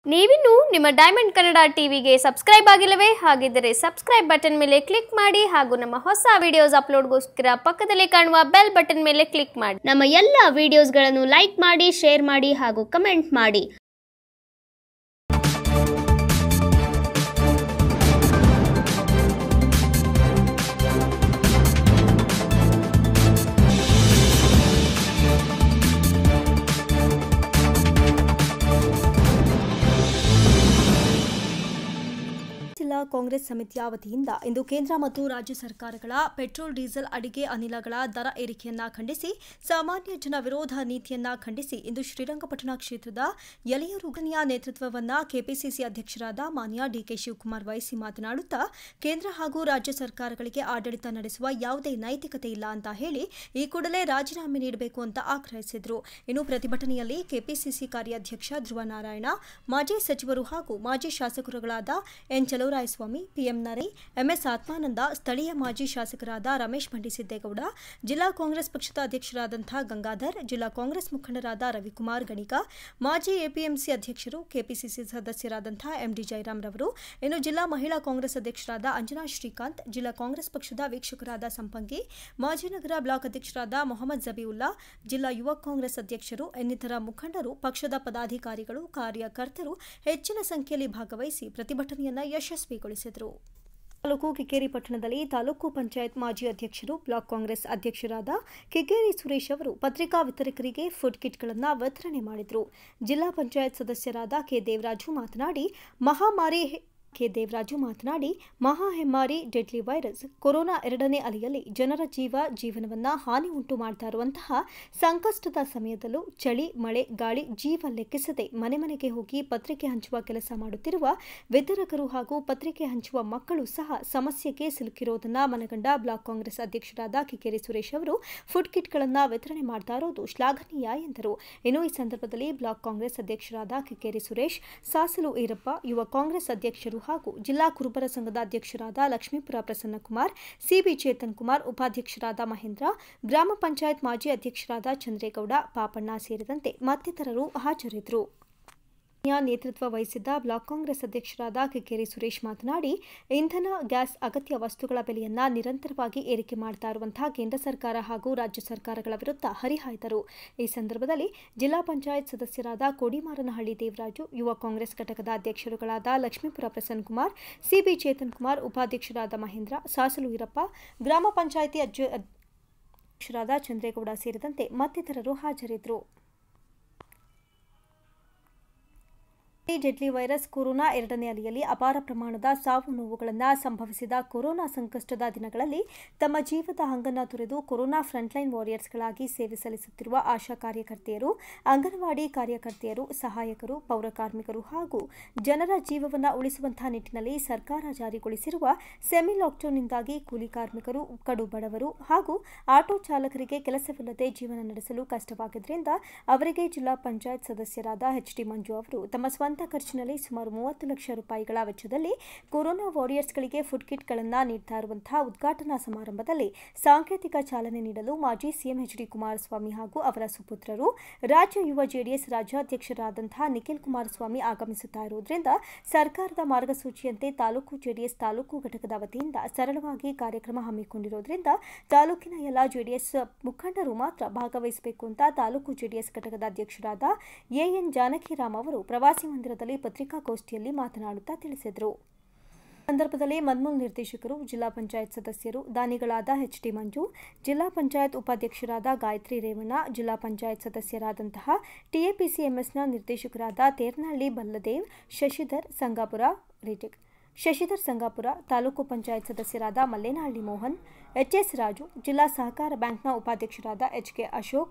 ನೀವಿನ್ನು ನಿಮ್ಮ ಡೈಮಂಡ್ ಕನ್ನಡ ಟಿವಿಗೆ ಸಬ್ಸ್ಕ್ರೈಬ್ ಆಗಿಲ್ಲವೇ ಹಾಗಿದ್ದರೆ ಸಬ್ಸ್ಕ್ರೈಬ್ ಬಟನ್ ಮೇಲೆ ಕ್ಲಿಕ್ ಮಾಡಿ ಹಾಗೂ ನಮ್ಮ ಹೊಸ ವಿಡಿಯೋಸ್ ಅಪ್ಲೋಡ್ಗೋಸ್ಕರ ಪಕ್ಕದಲ್ಲಿ ಕಾಣುವ ಬೆಲ್ ಬಟನ್ ಮೇಲೆ ಕ್ಲಿಕ್ ಮಾಡಿ ನಮ್ಮ ಎಲ್ಲ ವಿಡಿಯೋಸ್ಗಳನ್ನು ಲೈಕ್ ಮಾಡಿ ಶೇರ್ ಮಾಡಿ ಹಾಗೂ ಕಮೆಂಟ್ ಮಾಡಿ ಜಿಲ್ಲಾ ಕಾಂಗ್ರೆಸ್ ಸಮಿತಿಯ ವತಿಯಿಂದ ಇಂದು ಕೇಂದ್ರ ಮತ್ತು ರಾಜ್ಯ ಸರ್ಕಾರಗಳ ಪೆಟ್ರೋಲ್ ಡೀಸೆಲ್ ಅಡಿಗೆ ಅನಿಲಗಳ ದರ ಏರಿಕೆಯನ್ನ ಖಂಡಿಸಿ ಸಾಮಾನ್ಯ ಜನ ವಿರೋಧ ನೀತಿಯನ್ನ ಖಂಡಿಸಿ ಇಂದು ಶ್ರೀರಂಗಪಟ್ಟಣ ಕ್ಷೇತ್ರದ ಯಲೆಯೂರು ಗಣಿಯ ನೇತೃತ್ವವನ್ನ ಕೆಪಿಸಿಸಿ ಅಧ್ಯಕ್ಷರಾದ ಮಾನ್ಯ ಡಿಕೆ ಶಿವಕುಮಾರ್ ವಹಿಸಿ ಮಾತನಾಡುತ್ತಾ ಕೇಂದ್ರ ಹಾಗೂ ರಾಜ್ಯ ಸರ್ಕಾರಗಳಿಗೆ ಆಡಳಿತ ನಡೆಸುವ ಯಾವುದೇ ನೈತಿಕತೆ ಇಲ್ಲ ಅಂತ ಹೇಳಿ ಈ ಕೂಡಲೇ ರಾಜೀನಾಮೆ ನೀಡಬೇಕು ಅಂತ ಆಗ್ರಹಿಸಿದರು ಇನ್ನು ಪ್ರತಿಭಟನೆಯಲ್ಲಿ ಕೆಪಿಸಿಸಿ ಕಾರ್ಯಾಧ್ಯಕ್ಷ ಧ್ರುವ ನಾರಾಯಣ ಮಾಜಿ ಸಚಿವರು ಹಾಗೂ ಮಾಜಿ ಶಾಸಕರುಗಳಾದ ಎನ್ ಚಲುವರಾಯಸ್ವಾಮಿ ಪಿಎಂ ನರೈ ಎಂಎಸ್ ಆತ್ಮಾನಂದ ಸ್ಥಳೀಯ ಮಾಜಿ ಶಾಸಕರಾದ ರಮೇಶ್ ಬಂಡಿಸಿದ್ದೇಗೌಡ ಜಿಲ್ಲಾ ಕಾಂಗ್ರೆಸ್ ಪಕ್ಷದ ಅಧ್ಯಕ್ಷರಾದಂತಹ ಗಂಗಾಧರ್ ಜಿಲ್ಲಾ ಕಾಂಗ್ರೆಸ್ ಮುಖಂಡರಾದ ರವಿಕುಮಾರ್ ಗಣಿಗ ಮಾಜಿ ಎಪಿಎಂಸಿ ಅಧ್ಯಕ್ಷರು ಕೆಪಿಸಿಸಿ ಸದಸ್ಯರಾದಂತಹ ಎಂಡಿ ಜಯರಾಮ್ ರವರು ಇನ್ನು ಜಿಲ್ಲಾ ಮಹಿಳಾ ಕಾಂಗ್ರೆಸ್ ಅಧ್ಯಕ್ಷರಾದ ಅಂಜನಾ ಶ್ರೀಕಾಂತ್ ಜಿಲ್ಲಾ ಕಾಂಗ್ರೆಸ್ ಪಕ್ಷದ ವೀಕ್ಷಕರಾದ ಸಂಪಂಗಿ ಮಾಜಿ ನಗರ ಬ್ಲಾಕ್ ಅಧ್ಯಕ್ಷರಾದ ಮೊಹಮ್ಮದ್ ಜಬೀವುಲ್ಲಾ ಜಿಲ್ಲಾ ಯುವ ಕಾಂಗ್ರೆಸ್ ಅಧ್ಯಕ್ಷರು ಇನ್ನಿತರ ಮುಖಂಡರು ಪಕ್ಷದ ಪದಾಧಿಕಾರಿಗಳು ಕಾರ್ಯಕರ್ತರು ಹೆಚ್ಚಿನ ಸಂಖ್ಯೆಯಲ್ಲಿ ಭಾಗವಹಿಸಿ ಪ್ರತಿಭಟನೆಯನ್ನ ಯಶಸ್ವಿಗೊಳಿಸಿದರು ತಾಲೂಕು ಕಿಕ್ಕೇರಿ ಪಟ್ಟಣದಲ್ಲಿ ತಾಲೂಕು ಪಂಚಾಯತ್ ಮಾಜಿ ಅಧ್ಯಕ್ಷರು ಬ್ಲಾಕ್ ಕಾಂಗ್ರೆಸ್ ಅಧ್ಯಕ್ಷರಾದ ಕಿಕ್ಕೇರಿ ಸುರೇಶ್ ಅವರು ಪತ್ರಿಕಾ ವಿತರಕರಿಗೆ ಫುಡ್ ಕಿಟ್ಗಳನ್ನು ವಿತರಣೆ ಮಾಡಿದರು ಜಿಲ್ಲಾ ಪಂಚಾಯತ್ ಸದಸ್ಯರಾದ ಕೆ ದೇವರಾಜು ಮಾತನಾಡಿ ಮಹಾಮಾರಿ ಕೆ ದೇವರಾಜು ಮಾತನಾಡಿ ಮಹಾ ಹೆಮ್ಮಾರಿ ಡೆಡ್ಲಿ ವೈರಸ್ ಕೊರೋನಾ ಎರಡನೇ ಅಲೆಯಲ್ಲಿ ಜನರ ಜೀವ ಜೀವನವನ್ನ ಹಾನಿ ಉಂಟು ಮಾಡ್ತಾ ಇರುವಂತಹ ಸಂಕಷ್ಟದ ಸಮಯದಲ್ಲೂ ಚಳಿ ಮಳೆ ಗಾಳಿ ಜೀವ ಲೆಕ್ಕಿಸದೆ ಮನೆ ಮನೆಗೆ ಹೋಗಿ ಪತ್ರಿಕೆ ಹಂಚುವ ಕೆಲಸ ಮಾಡುತ್ತಿರುವ ವಿತರಕರು ಹಾಗೂ ಪತ್ರಿಕೆ ಹಂಚುವ ಮಕ್ಕಳು ಸಹ ಸಮಸ್ಯೆಗೆ ಸಿಲುಕಿರೋದನ್ನ ಮನಗಂಡ ಬ್ಲಾಕ್ ಕಾಂಗ್ರೆಸ್ ಅಧ್ಯಕ್ಷರಾದ ಕಿಕ್ಕೇರಿ ಸುರೇಶ್ ಅವರು ಫುಡ್ ಕಿಟ್ಗಳನ್ನು ವಿತರಣೆ ಮಾಡ್ತಾ ಇರೋದು ಶ್ಲಾಘನೀಯ ಎಂದರು ಇನ್ನು ಈ ಸಂದರ್ಭದಲ್ಲಿ ಬ್ಲಾಕ್ ಕಾಂಗ್ರೆಸ್ ಅಧ್ಯಕ್ಷರಾದ ಕಿಕ್ಕೇರಿ ಸುರೇಶ್ ಸಾಸಲು ಈರಪ್ಪ ಯುವ ಕಾಂಗ್ರೆಸ್ ಅಧ್ಯಕ್ಷರು ಹಾಗೂ ಜಿಲ್ಲಾ ಕುರುಬರ ಸಂಘದ ಅಧ್ಯಕ್ಷರಾದ ಲಕ್ಷ್ಮೀಪುರ ಪ್ರಸನ್ನಕುಮಾರ್ ಸಿಬಿ ಚೇತನ್ ಕುಮಾರ್ ಉಪಾಧ್ಯಕ್ಷರಾದ ಮಹೇಂದ್ರ ಗ್ರಾಮ ಪಂಚಾಯತ್ ಮಾಜಿ ಅಧ್ಯಕ್ಷರಾದ ಚಂದ್ರೇಗೌಡ ಪಾಪಣ್ಣ ಸೇರಿದಂತೆ ಮತ್ತಿತರರು ಹಾಜರಿದ್ದರು ನೇತೃತ್ವ ವಹಿಸಿದ್ದ ಬ್ಲಾಕ್ ಕಾಂಗ್ರೆಸ್ ಅಧ್ಯಕ್ಷರಾದ ಕಿಕ್ಕೇರಿ ಸುರೇಶ್ ಮಾತನಾಡಿ ಇಂಧನ ಗ್ಯಾಸ್ ಅಗತ್ಯ ವಸ್ತುಗಳ ಬೆಲೆಯನ್ನ ನಿರಂತರವಾಗಿ ಏರಿಕೆ ಮಾಡ್ತಾ ಇರುವಂತಹ ಕೇಂದ್ರ ಸರ್ಕಾರ ಹಾಗೂ ರಾಜ್ಯ ಸರ್ಕಾರಗಳ ವಿರುದ್ಧ ಹರಿಹಾಯ್ದರು ಈ ಸಂದರ್ಭದಲ್ಲಿ ಜಿಲ್ಲಾ ಪಂಚಾಯತ್ ಸದಸ್ಯರಾದ ಕೋಡಿಮಾರನಹಳ್ಳಿ ದೇವರಾಜು ಯುವ ಕಾಂಗ್ರೆಸ್ ಘಟಕದ ಅಧ್ಯಕ್ಷರುಗಳಾದ ಲಕ್ಷ್ಮೀಪುರ ಪ್ರಸನ್ನಕುಮಾರ್ ಸಿಬಿ ಚೇತನ್ ಕುಮಾರ್ ಉಪಾಧ್ಯಕ್ಷರಾದ ಮಹೇಂದ್ರ ಸಾಸಲು ಈರಪ್ಪ ಗ್ರಾಮ ಪಂಚಾಯಿತಿ ಅಧ್ಯಕ್ಷರಾದ ಚಂದ್ರೇಗೌಡ ಸೇರಿದಂತೆ ಮತ್ತಿತರರು ಹಾಜರಿದ್ದರು ಡೆಡ್ಲಿ ವೈರಸ್ ಕೊರೋನಾ ಎರಡನೇ ಅಲೆಯಲ್ಲಿ ಅಪಾರ ಪ್ರಮಾಣದ ಸಾವು ನೋವುಗಳನ್ನು ಸಂಭವಿಸಿದ ಕೊರೋನಾ ಸಂಕಷ್ಟದ ದಿನಗಳಲ್ಲಿ ತಮ್ಮ ಜೀವದ ಹಂಗನ್ನು ತೊರೆದು ಕೊರೋನಾ ಫ್ರಂಟ್ಲೈನ್ ವಾರಿಯರ್ಸ್ಗಳಾಗಿ ಸೇವೆ ಸಲ್ಲಿಸುತ್ತಿರುವ ಆಶಾ ಕಾರ್ಯಕರ್ತೆಯರು ಅಂಗನವಾಡಿ ಕಾರ್ಯಕರ್ತೆಯರು ಸಹಾಯಕರು ಪೌರ ಕಾರ್ಮಿಕರು ಹಾಗೂ ಜನರ ಜೀವವನ್ನು ಉಳಿಸುವಂತಹ ನಿಟ್ಟಿನಲ್ಲಿ ಸರ್ಕಾರ ಜಾರಿಗೊಳಿಸಿರುವ ಸೆಮಿ ಲಾಕ್ಡೌನ್ನಿಂದಾಗಿ ಕೂಲಿ ಕಾರ್ಮಿಕರು ಕಡು ಬಡವರು ಹಾಗೂ ಆಟೋ ಚಾಲಕರಿಗೆ ಕೆಲಸವಿಲ್ಲದೆ ಜೀವನ ನಡೆಸಲು ಕಷ್ಟವಾಗಿದ್ದರಿಂದ ಅವರಿಗೆ ಜಿಲ್ಲಾ ಪಂಚಾಯತ್ ಸದಸ್ಯರಾದ ಎಚ್ ಡಿ ಮಂಜು ಅವರು ತಮ್ಮ ಸ್ವಂತ ಖರ್ಚಿನಲ್ಲಿ ಸುಮಾರು ಮೂವತ್ತು ಲಕ್ಷ ರೂಪಾಯಿಗಳ ವೆಚ್ಚದಲ್ಲಿ ಕೊರೋನಾ ವಾರಿಯರ್ಸ್ಗಳಿಗೆ ಫುಡ್ ಕಿಟ್ಗಳನ್ನು ನೀಡ್ತಾ ಇರುವಂತಹ ಉದ್ಘಾಟನಾ ಸಮಾರಂಭದಲ್ಲಿ ಸಾಂಕೇತಿಕ ಚಾಲನೆ ನೀಡಲು ಮಾಜಿ ಸಿಎಂ ಎಚ್ ಡಿ ಕುಮಾರಸ್ವಾಮಿ ಹಾಗೂ ಅವರ ಸುಪುತ್ರರು ರಾಜ್ಯ ಯುವ ಜೆಡಿಎಸ್ ರಾಜ್ಯಾಧ್ಯಕ್ಷರಾದಂತಹ ನಿಖಿಲ್ ಕುಮಾರಸ್ವಾಮಿ ಆಗಮಿಸುತ್ತಾ ಇರುವುದರಿಂದ ಸರ್ಕಾರದ ಮಾರ್ಗಸೂಚಿಯಂತೆ ತಾಲೂಕು ಜೆಡಿಎಸ್ ತಾಲೂಕು ಘಟಕದ ವತಿಯಿಂದ ಸರಳವಾಗಿ ಕಾರ್ಯಕ್ರಮ ಹಮ್ಮಿಕೊಂಡಿರುವುದರಿಂದ ತಾಲೂಕಿನ ಎಲ್ಲ ಜೆಡಿಎಸ್ ಮುಖಂಡರು ಮಾತ್ರ ಭಾಗವಹಿಸಬೇಕು ಅಂತ ತಾಲೂಕು ಜೆಡಿಎಸ್ ಘಟಕದ ಅಧ್ಯಕ್ಷರಾದ ಎಎನ್ ಜಾನಕಿರಾಮ್ ಅವರು ಪ್ರವಾಸಿ ಮಂದಿರದಲ್ಲಿ ಪತ್ರಿಕಾಗೋಷ್ಠಿಯಲ್ಲಿ ಮಾತನಾಡುತ್ತಾ ತಿಳಿಸಿದರು ಸಂದರ್ಭದಲ್ಲಿ ಮನ್ಮೂಲ್ ನಿರ್ದೇಶಕರು ಜಿಲ್ಲಾ ಪಂಚಾಯತ್ ಸದಸ್ಯರು ದಾನಿಗಳಾದ ಎಚ್ ಟಿ ಮಂಜು ಜಿಲ್ಲಾ ಪಂಚಾಯತ್ ಉಪಾಧ್ಯಕ್ಷರಾದ ಗಾಯತ್ರಿ ರೇವಣ್ಣ ಜಿಲ್ಲಾ ಪಂಚಾಯತ್ ಸದಸ್ಯರಾದಂತಹ ಟಿಎಪಿಸಿಎಂಎಸ್ನ ನಿರ್ದೇಶಕರಾದ ತೇರ್ನಹಳ್ಳಿ ಬಲ್ಲದೇವ್ ಶಶಿಧರ್ ಸಂಗಾಪುರ ರಿಟಿಕ್ ಶಶಿಧರ್ ಸಂಗಾಪುರ ತಾಲೂಕು ಪಂಚಾಯತ್ ಸದಸ್ಯರಾದ ಮಲ್ಲೇನಹಳ್ಳಿ ಮೋಹನ್ ಎಚ್ಎಸ್ ರಾಜು ಜಿಲ್ಲಾ ಸಹಕಾರ ಬ್ಯಾಂಕ್ನ ಉಪಾಧ್ಯಕ್ಷರಾದ ಎಚ್ ಕೆ ಅಶೋಕ್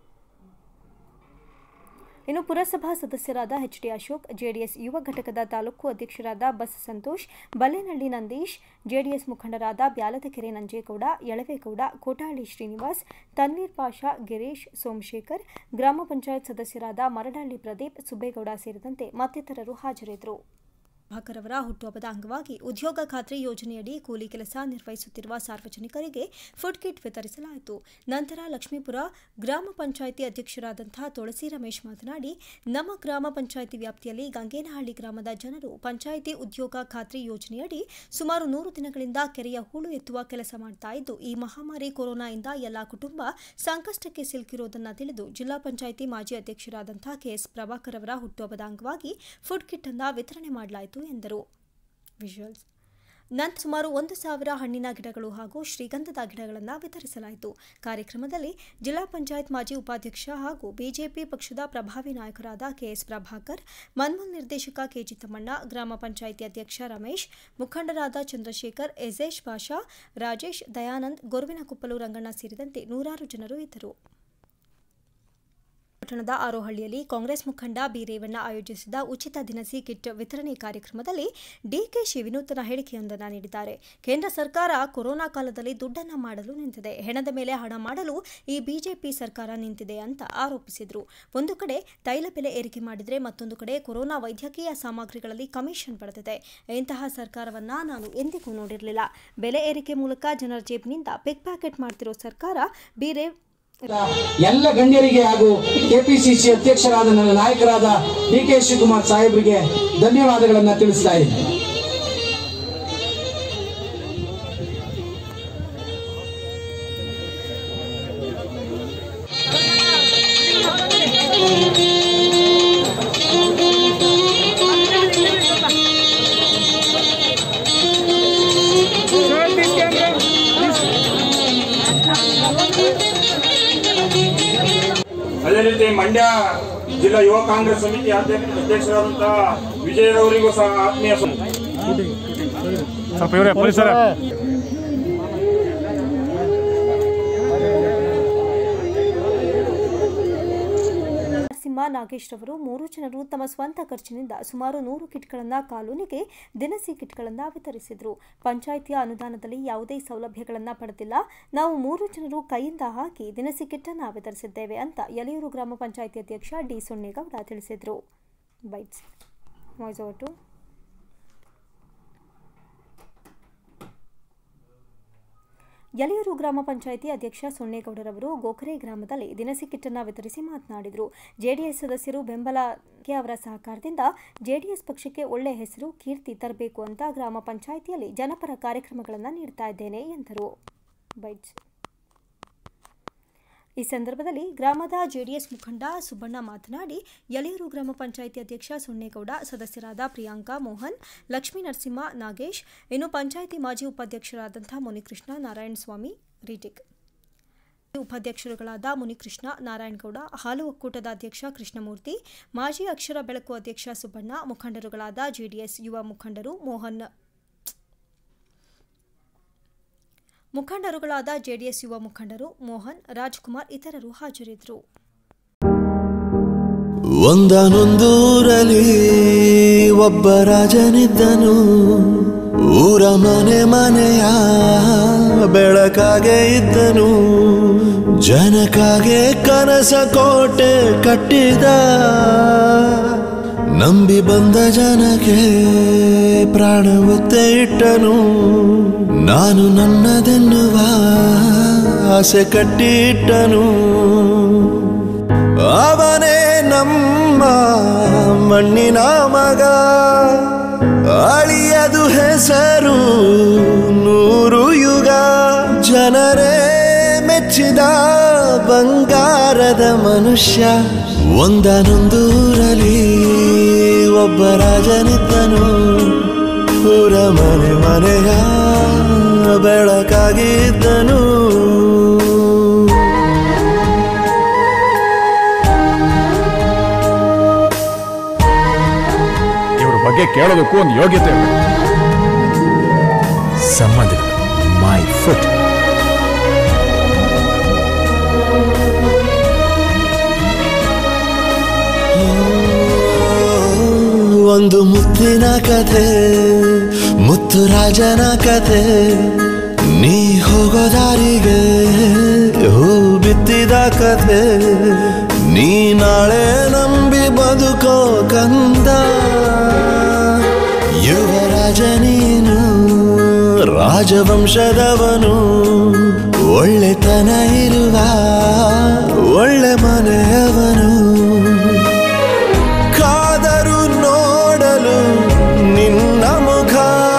ಇನ್ನು ಪುರಸಭಾ ಸದಸ್ಯರಾದ ಎಚ್ ಡಿ ಅಶೋಕ್ ಜೆಡಿಎಸ್ ಯುವ ಘಟಕದ ತಾಲೂಕು ಅಧ್ಯಕ್ಷರಾದ ಬಸ್ ಸಂತೋಷ್ ಬಲ್ಲೇನಹಳ್ಳಿ ನಂದೀಶ್ ಜೆಡಿಎಸ್ ಮುಖಂಡರಾದ ಬ್ಯಾಲದಕೆರೆ ನಂಜೇಗೌಡ ಯಳವೇಗೌಡ ಕೋಟಹಳ್ಳಿ ಶ್ರೀನಿವಾಸ್ ತನ್ವೀರ್ ಪಾಷಾ ಗಿರೀಶ್ ಸೋಮಶೇಖರ್ ಗ್ರಾಮ ಪಂಚಾಯತ್ ಸದಸ್ಯರಾದ ಮರಡಹಳ್ಳಿ ಪ್ರದೀಪ್ ಸುಬ್ಬೇಗೌಡ ಸೇರಿದಂತೆ ಮತ್ತಿತರರು ಹಾಜರಿದ್ದರು ಪ್ರಭಾಕರ್ ಅವರ ಹುಟ್ಟುಹಬ್ಬದ ಅಂಗವಾಗಿ ಉದ್ಯೋಗ ಖಾತ್ರಿ ಯೋಜನೆಯಡಿ ಕೂಲಿ ಕೆಲಸ ನಿರ್ವಹಿಸುತ್ತಿರುವ ಸಾರ್ವಜನಿಕರಿಗೆ ಫುಡ್ ಕಿಟ್ ವಿತರಿಸಲಾಯಿತು ನಂತರ ಲಕ್ಷ್ಮೀಪುರ ಗ್ರಾಮ ಪಂಚಾಯಿತಿ ಅಧ್ಯಕ್ಷರಾದಂತಹ ತುಳಸಿ ರಮೇಶ್ ಮಾತನಾಡಿ ನಮ್ಮ ಗ್ರಾಮ ಪಂಚಾಯಿತಿ ವ್ಯಾಪ್ತಿಯಲ್ಲಿ ಗಂಗೇನಹಳ್ಳಿ ಗ್ರಾಮದ ಜನರು ಪಂಚಾಯಿತಿ ಉದ್ಯೋಗ ಖಾತ್ರಿ ಯೋಜನೆಯಡಿ ಸುಮಾರು ನೂರು ದಿನಗಳಿಂದ ಕೆರೆಯ ಹೂಳು ಎತ್ತುವ ಕೆಲಸ ಮಾಡ್ತಾ ಇದ್ದು ಈ ಮಹಾಮಾರಿ ಕೊರೋನಾಯಿಂದ ಎಲ್ಲಾ ಕುಟುಂಬ ಸಂಕಷ್ಟಕ್ಕೆ ಸಿಲುಕಿರುವುದನ್ನು ತಿಳಿದು ಜಿಲ್ಲಾ ಪಂಚಾಯಿತಿ ಮಾಜಿ ಅಧ್ಯಕ್ಷರಾದಂತಹ ಕೆಎಸ್ ಪ್ರಭಾಕರ್ ಅವರ ಹುಟ್ಟುಹಬ್ಬದ ಅಂಗವಾಗಿ ಫುಡ್ ಕಿಟ್ ಅನ್ನು ವಿತರಣೆ ಮಾಡಲಾಯಿತು ಎಂದರು ವಿಜುವಲ್ಸ್ ನಂತರ ಸುಮಾರು ಒಂದು ಸಾವಿರ ಹಣ್ಣಿನ ಗಿಡಗಳು ಹಾಗೂ ಶ್ರೀಗಂಧದ ಗಿಡಗಳನ್ನು ವಿತರಿಸಲಾಯಿತು ಕಾರ್ಯಕ್ರಮದಲ್ಲಿ ಜಿಲ್ಲಾ ಪಂಚಾಯತ್ ಮಾಜಿ ಉಪಾಧ್ಯಕ್ಷ ಹಾಗೂ ಬಿಜೆಪಿ ಪಕ್ಷದ ಪ್ರಭಾವಿ ನಾಯಕರಾದ ಕೆಎಸ್ ಪ್ರಭಾಕರ್ ಮನ್ಮೂಲ್ ನಿರ್ದೇಶಕ ಕೆಜಿ ತಮ್ಮಣ್ಣ ಗ್ರಾಮ ಪಂಚಾಯಿತಿ ಅಧ್ಯಕ್ಷ ರಮೇಶ್ ಮುಖಂಡರಾದ ಚಂದ್ರಶೇಖರ್ ಎಜೇಶ್ ಭಾಷಾ ರಾಜೇಶ್ ದಯಾನಂದ್ ಗೊರುವಿನಕೊಪ್ಪಲು ರಂಗಣ್ಣ ಸೇರಿದಂತೆ ನೂರಾರು ಜನರು ಇದ್ದರು ಪಟ್ಟಣದ ಆರೋಹಳ್ಳಿಯಲ್ಲಿ ಕಾಂಗ್ರೆಸ್ ಮುಖಂಡ ಬಿ ರೇವಣ್ಣ ಆಯೋಜಿಸಿದ ಉಚಿತ ದಿನಸಿ ಕಿಟ್ ವಿತರಣೆ ಕಾರ್ಯಕ್ರಮದಲ್ಲಿ ಡಿಕೆಶಿ ವಿನೂತನ ಹೇಳಿಕೆಯೊಂದನ್ನು ನೀಡಿದ್ದಾರೆ ಕೇಂದ್ರ ಸರ್ಕಾರ ಕೊರೋನಾ ಕಾಲದಲ್ಲಿ ದುಡ್ಡನ್ನ ಮಾಡಲು ನಿಂತಿದೆ ಹೆಣದ ಮೇಲೆ ಹಣ ಮಾಡಲು ಈ ಬಿಜೆಪಿ ಸರ್ಕಾರ ನಿಂತಿದೆ ಅಂತ ಆರೋಪಿಸಿದರು ಒಂದು ಕಡೆ ತೈಲ ಬೆಲೆ ಏರಿಕೆ ಮಾಡಿದರೆ ಮತ್ತೊಂದು ಕಡೆ ಕೊರೋನಾ ವೈದ್ಯಕೀಯ ಸಾಮಗ್ರಿಗಳಲ್ಲಿ ಕಮಿಷನ್ ಪಡೆದಿದೆ ಇಂತಹ ಸರ್ಕಾರವನ್ನ ನಾನು ಎಂದಿಗೂ ನೋಡಿರಲಿಲ್ಲ ಬೆಲೆ ಏರಿಕೆ ಮೂಲಕ ಜನರ ಜೇಬಿನಿಂದ ಪಿಕ್ ಪ್ಯಾಕೆಟ್ ಮಾಡ್ತಿರೋ ಸರ್ಕಾರ ಬಿ ರೇವ್ ಎಲ್ಲ ಗಣ್ಯರಿಗೆ ಹಾಗೂ ಕೆಪಿಸಿಸಿ ಅಧ್ಯಕ್ಷರಾದ ನನ್ನ ನಾಯಕರಾದ ಡಿ ಕೆ ಶಿವಕುಮಾರ್ ಸಾಹೇಬರಿಗೆ ಧನ್ಯವಾದಗಳನ್ನ ತಿಳಿಸ್ತಾ ಇದ್ದೀನಿ ಅದೇ ರೀತಿ ಮಂಡ್ಯ ಜಿಲ್ಲಾ ಯುವ ಕಾಂಗ್ರೆಸ್ ಸಮಿತಿ ಅಧ್ಯಕ್ಷ ಅಧ್ಯಕ್ಷರಾದಂತಹ ವಿಜಯರವರಿಗೂ ಸಹ ಆತ್ಮೀಯ ಸ್ವ- ಸ್ವಲ್ಪ ಇವರೇ ಪೊಲೀಸರ ನರಸಿಂಹ ನಾಗೇಶ್ ರವರು ಮೂರು ಜನರು ತಮ್ಮ ಸ್ವಂತ ಖರ್ಚಿನಿಂದ ಸುಮಾರು ನೂರು ಕಿಟ್ಗಳನ್ನು ಕಾಲೋನಿಗೆ ದಿನಸಿ ಕಿಟ್ಗಳನ್ನು ವಿತರಿಸಿದರು ಪಂಚಾಯಿತಿಯ ಅನುದಾನದಲ್ಲಿ ಯಾವುದೇ ಸೌಲಭ್ಯಗಳನ್ನು ಪಡೆದಿಲ್ಲ ನಾವು ಮೂರು ಜನರು ಕೈಯಿಂದ ಹಾಕಿ ದಿನಸಿ ಕಿಟ್ಟನ್ನು ವಿತರಿಸಿದ್ದೇವೆ ಅಂತ ಯಲಿಯೂರು ಗ್ರಾಮ ಪಂಚಾಯಿತಿ ಅಧ್ಯಕ್ಷ ಡಿ ಸೊನ್ನೇಗೌಡ ತಿಳಿಸಿದರು bites voice over to Yaliyur ಗ್ರಾಮ ಪಂಚಾಯಿತಿ ಅಧ್ಯಕ್ಷ ಸೊನ್ನೇಗೌಡರವರು ಗೋಖರೆ ಗ್ರಾಮದಲ್ಲಿ ದಿನಸಿ ಕಿಟ್ಟನ್ನು ವಿತರಿಸಿ ಮಾತನಾಡಿದರು ಜೆಡಿಎಸ್ ಸದಸ್ಯರು ಬೆಂಬಲಕ್ಕೆ ಅವರ ಸಹಕಾರದಿಂದ ಜೆಡಿಎಸ್ ಪಕ್ಷಕ್ಕೆ ಒಳ್ಳೆಯ ಹೆಸರು ಕೀರ್ತಿ ತರಬೇಕು ಅಂತ ಗ್ರಾಮ ಪಂಚಾಯಿತಿಯಲ್ಲಿ ಜನಪರ ಕಾರ್ಯಕ್ರಮಗಳನ್ನು ನೀಡ್ತಾ ಇದ್ದೇನೆ ಎಂದರು ಬೈಟ್ಸ್ ಈ ಸಂದರ್ಭದಲ್ಲಿ ಗ್ರಾಮದ ಜೆಡಿಎಸ್ ಮುಖಂಡ ಸುಬ್ಬಣ್ಣ ಮಾತನಾಡಿ ಯಲಿಯೂರು ಗ್ರಾಮ ಪಂಚಾಯಿತಿ ಅಧ್ಯಕ್ಷ ಸೊನ್ನೇಗೌಡ ಸದಸ್ಯರಾದ ಪ್ರಿಯಾಂಕಾ ಮೋಹನ್ ಲಕ್ಷ್ಮೀ ನರಸಿಂಹ ನಾಗೇಶ್ ಇನ್ನು ಪಂಚಾಯಿತಿ ಮಾಜಿ ಉಪಾಧ್ಯಕ್ಷರಾದಂಥ ಮುನಿಕೃಷ್ಣ ನಾರಾಯಣಸ್ವಾಮಿ ರೀಟಿಕ್ ಉಪಾಧ್ಯಕ್ಷರುಗಳಾದ ಮುನಿಕೃಷ್ಣ ನಾರಾಯಣಗೌಡ ಹಾಲು ಒಕ್ಕೂಟದ ಅಧ್ಯಕ್ಷ ಕೃಷ್ಣಮೂರ್ತಿ ಮಾಜಿ ಅಕ್ಷರ ಬೆಳಕು ಅಧ್ಯಕ್ಷ ಸುಬ್ಬಣ್ಣ ಮುಖಂಡರುಗಳಾದ ಜೆಡಿಎಸ್ ಯುವ ಮುಖಂಡರು ಮೋಹನ್ ಮುಖಂಡರುಗಳಾದ ಜೆಡಿಎಸ್ ಯುವ ಮುಖಂಡರು ಮೋಹನ್ ರಾಜ್ಕುಮಾರ್ ಇತರರು ಹಾಜರಿದ್ದರು ಒಂದನೊಂದೂರಲ್ಲಿ ಒಬ್ಬ ರಾಜನಿದ್ದನು ಊರ ಮನೆ ಮನೆಯ ಬೆಳಕಾಗೆ ಇದ್ದನು ಜನಕಾಗೆ ಕನಸ ಕೋಟೆ ಕಟ್ಟಿದ ನಂಬಿ ಬಂದ ಜನಕ್ಕೆ ಪ್ರಾಣ ಒತ್ತೆ ಇಟ್ಟನು ನಾನು ನನ್ನದೆನ್ನುವ ಆಸೆ ಕಟ್ಟಿಟ್ಟನು ಅವನೇ ನಮ್ಮ ಮಣ್ಣಿನ ಮಗ ಅಳಿಯದು ಹೆಸರು ನೂರು ಯುಗ ಜನರೇ ಮೆಚ್ಚಿದ ಬಂಗಾರದ ಮನುಷ್ಯ ಒಂದನೊಂದೂರಲ್ಲಿ ಒಬ್ಬ ರಾಜನಿದ್ದನು ಊರ ಮನೆ ಮನೆಯ ಬೆಳಕಾಗಿದ್ದನು ಇವ್ರ ಬಗ್ಗೆ ಕೇಳೋದಕ್ಕೂ ಒಂದು ಯೋಗ್ಯತೆ ಇರಬೇಕು ಸಂಬಂಧಿಗಳು ಮೈ ಫುಟ್ ಒಂದು ಮುತ್ತಿನ ಕಥೆ ಮುತ್ತು ರಾಜನ ಕಥೆ ನೀ ಹೋಗೋ ದಾರಿಗೆ ಹೂ ಬಿತ್ತಿದ ಕಥೆ ನೀ ನಾಳೆ ನಂಬಿ ಬದುಕೋ ಕಂದ ರಾಜವಂಶದವನು ಒಳ್ಳೆತನ ಇರುವ ಒಳ್ಳೆ ಮನೆಯವನು ಕಾದರು ನೋಡಲು ನಿನ್ನ ಮುಖ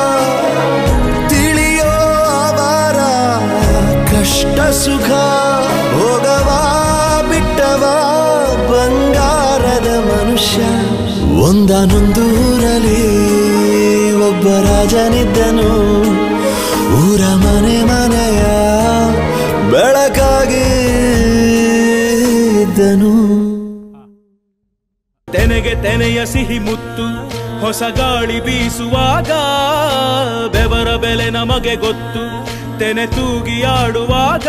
ತಿಳಿಯೋ ಅವರ ಕಷ್ಟ ಸುಖ ಹೋಗವಾ ಬಿಟ್ಟವ ಬಂಗಾರದ ಮನುಷ್ಯ ಒಂದನೊಂದೂರಲ್ಲಿ ಒಬ್ಬ ರಾಜನಿದ್ದನು ಊರ ಮನೆ ಮನೆಯ ಬೆಳಕಾಗಿ ಇದ್ದನು ತೆನೆಗೆ ತೆನೆಯ ಸಿಹಿ ಮುತ್ತು ಹೊಸ ಗಾಳಿ ಬೀಸುವಾಗ ಬೆವರ ಬೆಲೆ ನಮಗೆ ಗೊತ್ತು ತೆನೆ ತೂಗಿ ಆಡುವಾಗ